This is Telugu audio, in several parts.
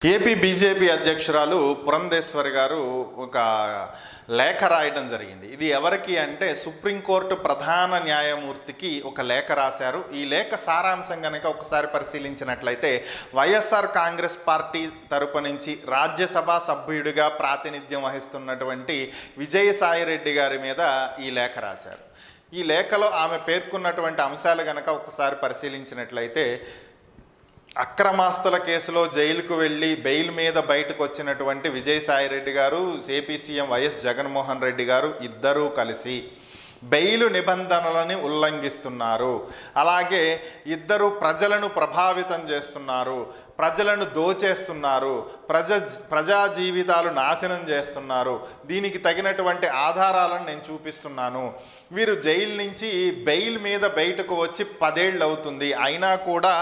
ఏపీ బీజేపీ అధ్యక్షురాలు పురంధేశ్వరి గారు ఒక లేఖ రాయడం జరిగింది ఇది ఎవరికి అంటే సుప్రీంకోర్టు ప్రధాన న్యాయమూర్తికి ఒక లేఖ రాశారు ఈ లేఖ సారాంశం కనుక ఒకసారి పరిశీలించినట్లయితే వైఎస్ఆర్ కాంగ్రెస్ పార్టీ తరపు నుంచి రాజ్యసభ సభ్యుడిగా ప్రాతినిధ్యం వహిస్తున్నటువంటి విజయసాయిరెడ్డి గారి మీద ఈ లేఖ రాశారు ఈ లేఖలో ఆమె పేర్కొన్నటువంటి అంశాలు గనక ఒకసారి పరిశీలించినట్లయితే అక్రమాస్తుల కేసులో జైలుకు వెళ్ళి బెయిల్ మీద బయటకు వచ్చినటువంటి విజయసాయిరెడ్డి గారు AP CM YS Jaganmohan Reddy గారు ఇద్దరూ కలిసి బెయిలు నిబంధనలని ఉల్లంఘిస్తున్నారు అలాగే ఇద్దరు ప్రజలను ప్రభావితం చేస్తున్నారు ప్రజలను దోచేస్తున్నారు ప్రజ ప్రజా జీవితాలు నాశనం చేస్తున్నారు దీనికి తగినటువంటి ఆధారాలను నేను చూపిస్తున్నాను వీరు జైలు నుంచి బెయిల్ మీద బయటకు వచ్చి పదేళ్ళు అవుతుంది అయినా కూడా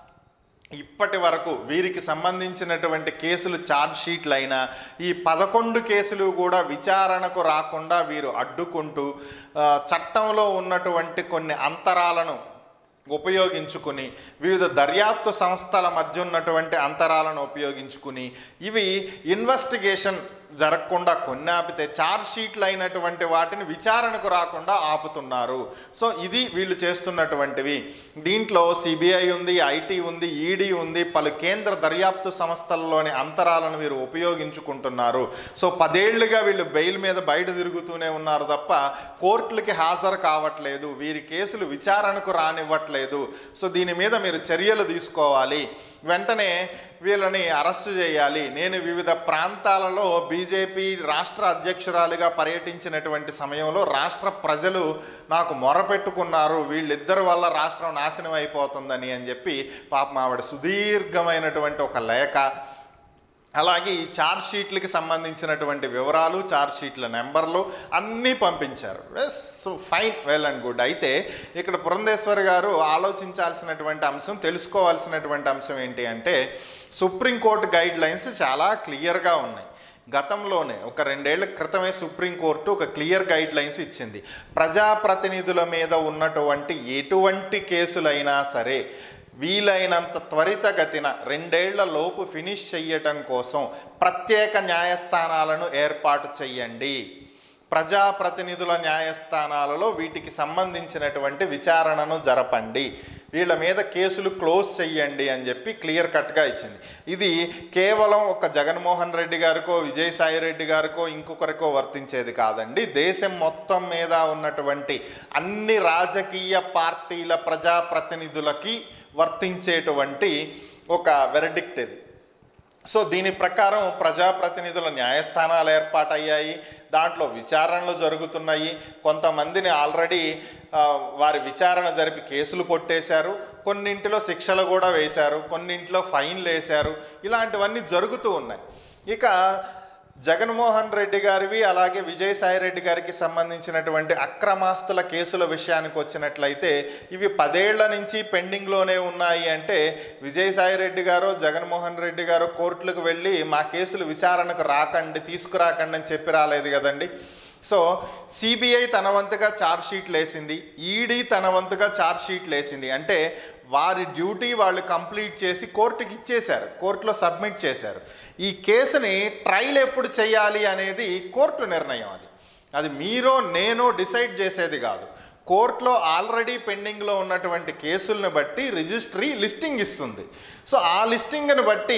ఇప్పటి వరకు వీరికి సంబంధించినటువంటి కేసులు ఛార్జ్ షీట్లు అయినా ఈ పదకొండు కేసులు కూడా విచారణకు రాకుండా వీరు అడ్డుకుంటూ ఆ, చట్టంలో ఉన్నటువంటి కొన్ని అంతరాలను ఉపయోగించుకుని వివిధ దర్యాప్తు సంస్థల మధ్య ఉన్నటువంటి అంతరాలను ఉపయోగించుకుని ఇవి ఇన్వెస్టిగేషన్ జరగకుండా కొన్ని ఆపితే ఛార్జ్ షీట్లు అయినటువంటి వాటిని విచారణకు రాకుండా ఆపుతున్నారు సో ఇది వీళ్ళు చేస్తున్నటువంటివి దీంట్లో సిబిఐ ఉంది ఐటీ ఉంది ఈడీ ఉంది పలు కేంద్ర దర్యాప్తు సంస్థల్లోని అంతరాలను వీరు ఉపయోగించుకుంటున్నారు సో పదేళ్లుగా వీళ్ళు బెయిల్ మీద బయట తిరుగుతూనే ఉన్నారు తప్ప కోర్టులకి హాజరు కావట్లేదు వీరి కేసులు విచారణకు రానివ్వట్లేదు సో దీని మీద మీరు చర్యలు తీసుకోవాలి వెంటనే వీళ్ళని అరెస్టు చేయాలి నేను వివిధ ప్రాంతాలలో బీజేపీ రాష్ట్ర అధ్యక్షురాలిగా పర్యటించినటువంటి సమయంలో రాష్ట్ర ప్రజలు నాకు మొరపెట్టుకున్నారు వీళ్ళిద్దరి వల్ల రాష్ట్రం నాశనం అయిపోతుందని అని చెప్పి పాపం ఆవిడ సుదీర్ఘమైనటువంటి ఒక లేఖ అలాగే ఈ ఛార్జ్ షీట్లకి సంబంధించినటువంటి వివరాలు ఛార్జ్ షీట్ల నెంబర్లు అన్నీ పంపించారు yes fine well and good అయితే ఇక్కడ పురంధేశ్వరి గారు ఆలోచించాల్సినటువంటి అంశం తెలుసుకోవాల్సినటువంటి అంశం ఏంటి అంటే సుప్రీంకోర్టు గైడ్ లైన్స్ చాలా క్లియర్గా ఉన్నాయి గతంలోనే ఒక రెండేళ్ల క్రితమే సుప్రీంకోర్టు ఒక క్లియర్ గైడ్ లైన్స్ ఇచ్చింది ప్రజాప్రతినిధుల మీద ఉన్నటువంటి ఎటువంటి కేసులైనా సరే వీలైనంత త్వరితగతిన రెండేళ్ల లోపు ఫినిష్ చెయ్యటం కోసం ప్రత్యేక న్యాయస్థానాలను ఏర్పాటు చెయ్యండి ప్రజాప్రతినిధుల న్యాయస్థానాలలో వీటికి సంబంధించినటువంటి విచారణను జరపండి వీళ్ళ మీద కేసులు క్లోజ్ చెయ్యండి అని చెప్పి క్లియర్ కట్గా ఇచ్చింది ఇది కేవలం ఒక జగన్మోహన్ రెడ్డి గారికో విజయసాయి రెడ్డి గారికో ఇంకొకరికో వర్తించేది కాదండి దేశం మొత్తం మీద ఉన్నటువంటి అన్ని రాజకీయ పార్టీల ప్రజాప్రతినిధులకి వర్తించేటువంటి ఒక వెరడిక్ట్ ఇది సో దీని ప్రకారం ప్రజాప్రతినిధుల న్యాయస్థానాలు ఏర్పాటయ్యాయి దాంట్లో విచారణలు జరుగుతున్నాయి కొంతమందిని ఆల్రెడీ ఆ, వారి విచారణ జరిపి కేసులు కొట్టేశారు కొన్నింటిలో శిక్షలు కూడా వేశారు కొన్నింటిలో ఫైన్లు వేశారు ఇలాంటివన్నీ జరుగుతూ ఉన్నాయి ఇక జగన్మోహన్ రెడ్డి గారివి అలాగే విజయసాయి రెడ్డి గారికి సంబంధించినటువంటి అక్రమాస్తుల కేసుల విషయానికి వచ్చినట్లయితే ఇవి పదేళ్ల నుంచి పెండింగ్లోనే ఉన్నాయి అంటే విజయసాయి రెడ్డి గారు జగన్మోహన్ రెడ్డి గారు కోర్టులకు వెళ్ళి మా కేసులు విచారణకు రాకండి తీసుకురాకండి అని చెప్పి రాలేదు కదండి సో సిబిఐ తన వంతుగా ఛార్జ్ షీట్లు వేసింది ఈడీ తన వంతుగా ఛార్జ్ షీట్లు వేసింది అంటే వారి డ్యూటీ వాళ్ళు కంప్లీట్ చేసి కోర్టుకి ఇచ్చేశారు కోర్టులో సబ్మిట్ చేశారు ఈ కేసుని ట్రయల్ ఎప్పుడు చేయాలి అనేది కోర్టు నిర్ణయం అది అది మీరో నేనో డిసైడ్ చేసేది కాదు కోర్టులో ఆల్రెడీ పెండింగ్లో ఉన్నటువంటి కేసులను బట్టి రిజిస్ట్రీ లిస్టింగ్ ఇస్తుంది సో ఆ లిస్టింగ్ని బట్టి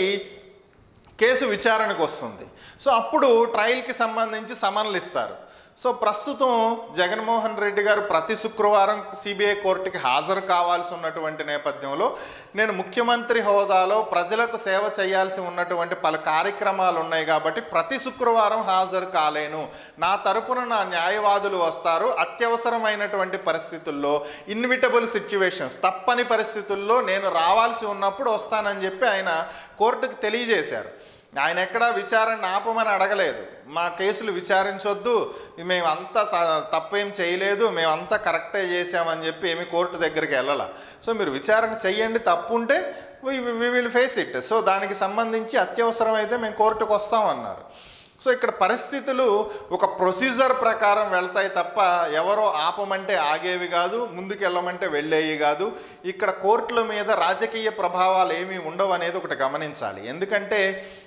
కేసు విచారణకు వస్తుంది సో అప్పుడు ట్రయల్కి సంబంధించి సమన్లు ఇస్తారు సో ప్రస్తుతం జగన్మోహన్ రెడ్డి గారు ప్రతి శుక్రవారం సిబిఐ కోర్టుకి హాజరు కావాల్సి ఉన్నటువంటి నేపథ్యంలో నేను ముఖ్యమంత్రి హోదాలో ప్రజలకు సేవ చేయాల్సి ఉన్నటువంటి పలు కార్యక్రమాలు ఉన్నాయి కాబట్టి ప్రతి శుక్రవారం హాజరు కాలేను నా తరపున నా న్యాయవాదులు వస్తారు అత్యవసరమైనటువంటి పరిస్థితుల్లో ఇన్విటబుల్ సిచ్యువేషన్స్ తప్పని పరిస్థితుల్లో నేను రావాల్సి ఉన్నప్పుడు వస్తానని చెప్పి ఆయన కోర్టుకు తెలియజేశారు ఆయన ఎక్కడా విచారణ ఆపమని అడగలేదు మా కేసులు విచారించొద్దు మేము అంతా స- తప్పేం చేయలేదు మేము అంతా కరెక్టే చేసామని చెప్పి ఏమి కోర్టు దగ్గరికి వెళ్ళాల సో మీరు విచారణ చెయ్యండి తప్పు ఉంటే we will face it so దానికి సంబంధించి అత్యవసరం అయితే మేము కోర్టుకు వస్తామన్నారు సో ఇక్కడ పరిస్థితులు ఒక ప్రొసీజర్ ప్రకారం వెళ్తాయి తప్ప ఎవరో ఆపమంటే ఆగేవి కాదు ముందుకు వెళ్ళమంటే వెళ్ళేవి కాదు ఇక్కడ కోర్టుల మీద రాజకీయ ప్రభావాలు ఏమీ ఉండవు అనేది ఒకటి గమనించాలి ఎందుకంటే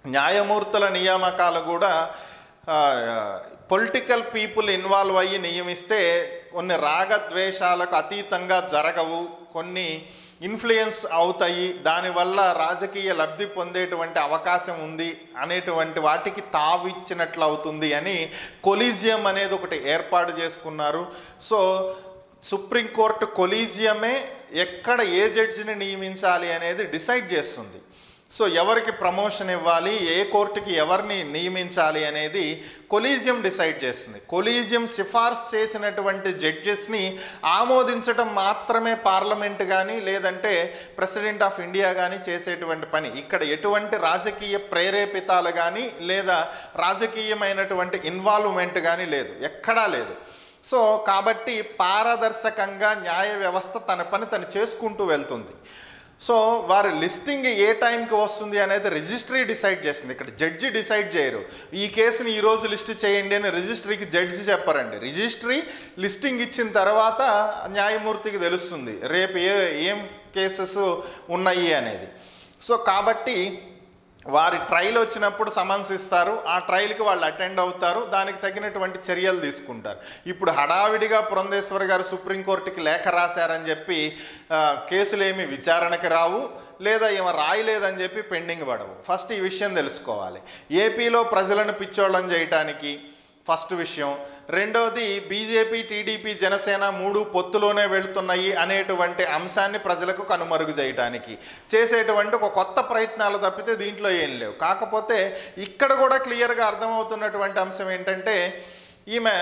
న్యాయమూర్తుల నియామకాలు కూడా పొలిటికల్ పీపుల్ ఇన్వాల్వ్ అయ్యి నియమిస్తే కొన్ని రాగద్వేషాలకు అతీతంగా జరగవు కొన్ని ఇన్ఫ్లుయెన్స్ అవుతాయి దానివల్ల రాజకీయ లబ్ధి పొందేటువంటి అవకాశం ఉంది అనేటువంటి వాటికి తావిచ్చినట్లు అవుతుంది అని కొలీజియం అనేది ఒకటి ఏర్పాటు చేసుకున్నారు సో సుప్రీంకోర్టు కొలీజియమే ఎక్కడ ఏ జడ్జిని నియమించాలి అనేది డిసైడ్ చేస్తుంది సో ఎవరికి ప్రమోషన్ ఇవ్వాలి ఏ కోర్టుకి ఎవరిని నియమించాలి అనేది కొలీజియం డిసైడ్ చేస్తుంది కొలీజియం సిఫార్సు చేసినటువంటి జడ్జెస్ని ఆమోదించడం మాత్రమే పార్లమెంట్ కానీ లేదంటే ప్రెసిడెంట్ ఆఫ్ ఇండియా కానీ చేసేటువంటి పని ఇక్కడ ఎటువంటి రాజకీయ ప్రేరేపితాలు కానీ లేదా రాజకీయమైనటువంటి ఇన్వాల్వ్మెంట్ కానీ లేదు ఎక్కడా లేదు సో కాబట్టి పారదర్శకంగా న్యాయ వ్యవస్థ తన పని తను చేసుకుంటూ వెళ్తుంది సో వారి లిస్టింగ్ ఏ టైంకి వస్తుంది అనేది రిజిస్ట్రీ డిసైడ్ చేస్తుంది ఇక్కడ జడ్జి డిసైడ్ చేయరు ఈ కేసుని ఈ రోజు లిస్ట్ చేయండి అని రిజిస్ట్రీకి జడ్జి చెప్పరండి రిజిస్ట్రీ లిస్టింగ్ ఇచ్చిన తర్వాత న్యాయమూర్తికి తెలుస్తుంది రేపు ఏ ఏం కేసెస్ ఉన్నాయి అనేది సో కాబట్టి వారి ట్రయల్ వచ్చినప్పుడు సమన్స్ ఇస్తారు ఆ ట్రయల్కి వాళ్ళు అటెండ్ అవుతారు దానికి తగినటువంటి చర్యలు తీసుకుంటారు ఇప్పుడు హడావిడిగా పురంధేశ్వర్ గారు సుప్రీంకోర్టుకి లేఖ రాశారని చెప్పి ఆ, కేసులేమి విచారణకి రావు లేదా ఏమో రాయలేదని చెప్పి పెండింగ్ పడవు ఫస్ట్ ఈ విషయం తెలుసుకోవాలి ఏపీలో ప్రజలను పిచ్చోళ్ళని చేయటానికి ఫస్ట్ విషయం రెండవది బీజేపీ టీడీపీ జనసేన మూడు పొత్తులోనే వెళ్తున్నాయి అనేటువంటి అంశాన్ని ప్రజలకు కనుమరుగు చేయడానికి చేసేటువంటి ఒక కొత్త ప్రయత్నాలు తప్పితే దీంట్లో ఏం లేవు కాకపోతే ఇక్కడ కూడా క్లియర్గా అర్థమవుతున్నటువంటి అంశం ఏంటంటే ఈమె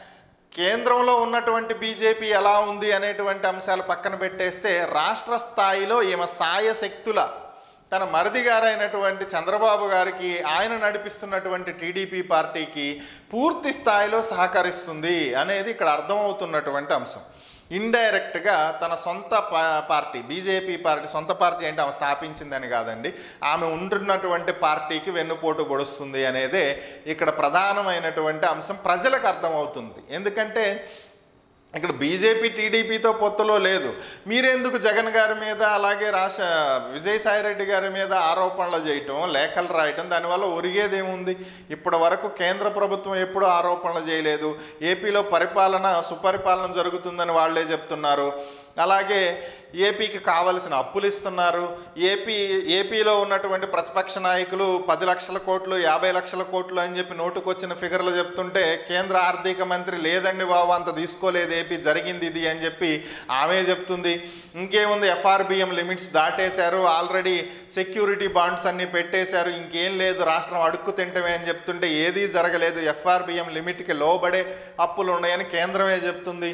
కేంద్రంలో ఉన్నటువంటి బీజేపీ ఎలా ఉంది అనేటువంటి అంశాలు పక్కన పెట్టేస్తే రాష్ట్ర స్థాయిలో ఈమె సాయశక్తుల తన మరిది గారైనటువంటి చంద్రబాబు గారికి ఆయన నడిపిస్తున్నటువంటి టీడీపీ పార్టీకి పూర్తి స్థాయిలో సహకరిస్తుంది అనేది ఇక్కడ అర్థమవుతున్నటువంటి అంశం ఇండైరెక్ట్గా తన సొంత పా- పార్టీ బీజేపీ పార్టీ సొంత పార్టీ అంటే ఆమె స్థాపించిందని కాదండి ఆమె ఉంటున్నటువంటి పార్టీకి వెన్నుపోటు పొడుస్తుంది అనేదే ఇక్కడ ప్రధానమైనటువంటి అంశం ప్రజలకు అర్థమవుతుంది ఎందుకంటే ఇక్కడ బీజేపీ టీడీపీతో పొత్తులో లేదు మీరెందుకు జగన్ గారి మీద అలాగే రాష్ట్ర విజయసాయిరెడ్డి గారి మీద ఆరోపణలు చేయటం లేఖలు రాయటం దానివల్ల ఒరిగేదేముంది ఇప్పటి వరకు కేంద్ర ప్రభుత్వం ఎప్పుడూ ఆరోపణలు చేయలేదు ఏపీలో పరిపాలన సుపరిపాలన జరుగుతుందని వాళ్ళే చెప్తున్నారు అలాగే ఏపీకి కావలసిన అప్పులు ఇస్తున్నారు ఏపీ ఏపీలో ఉన్నటువంటి ప్రతిపక్ష నాయకులు పది లక్షల కోట్లు యాభై లక్షల కోట్లు అని చెప్పి నోటుకొచ్చిన ఫిగర్లు చెప్తుంటే కేంద్ర ఆర్థిక మంత్రి లేదండి బాబు అంత తీసుకోలేదు ఏపీ జరిగింది ఇది అని చెప్పి ఆమె చెప్తుంది ఇంకేముంది ఎఫ్ఆర్బిఎం లిమిట్స్ దాటేశారు ఆల్రెడీ సెక్యూరిటీ బాండ్స్ అన్ని పెట్టేశారు ఇంకేం లేదు రాష్ట్రం అడుక్కు తింటమే అని చెప్తుంటే ఏదీ జరగలేదు ఎఫ్ఆర్బిఎం లిమిట్కి లోబడే అప్పులు ఉన్నాయని కేంద్రమే చెప్తుంది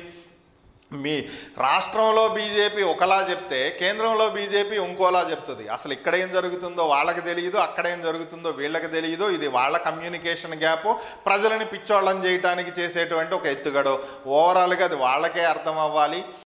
మీ రాష్ట్రంలో బీజేపీ ఒకలా చెప్తే కేంద్రంలో బీజేపీ ఇంకోలా చెప్తుంది అసలు ఇక్కడ ఏం జరుగుతుందో వాళ్ళకి తెలియదు అక్కడ ఏం జరుగుతుందో వీళ్ళకి తెలియదు ఇది వాళ్ళ కమ్యూనికేషన్ గ్యాప్ ప్రజలని పిచ్చోళ్ళని చేయడానికి చేసేటువంటి ఒక ఎత్తుగడో ఓవరాల్గా అది వాళ్ళకే అర్థం అవ్వాలి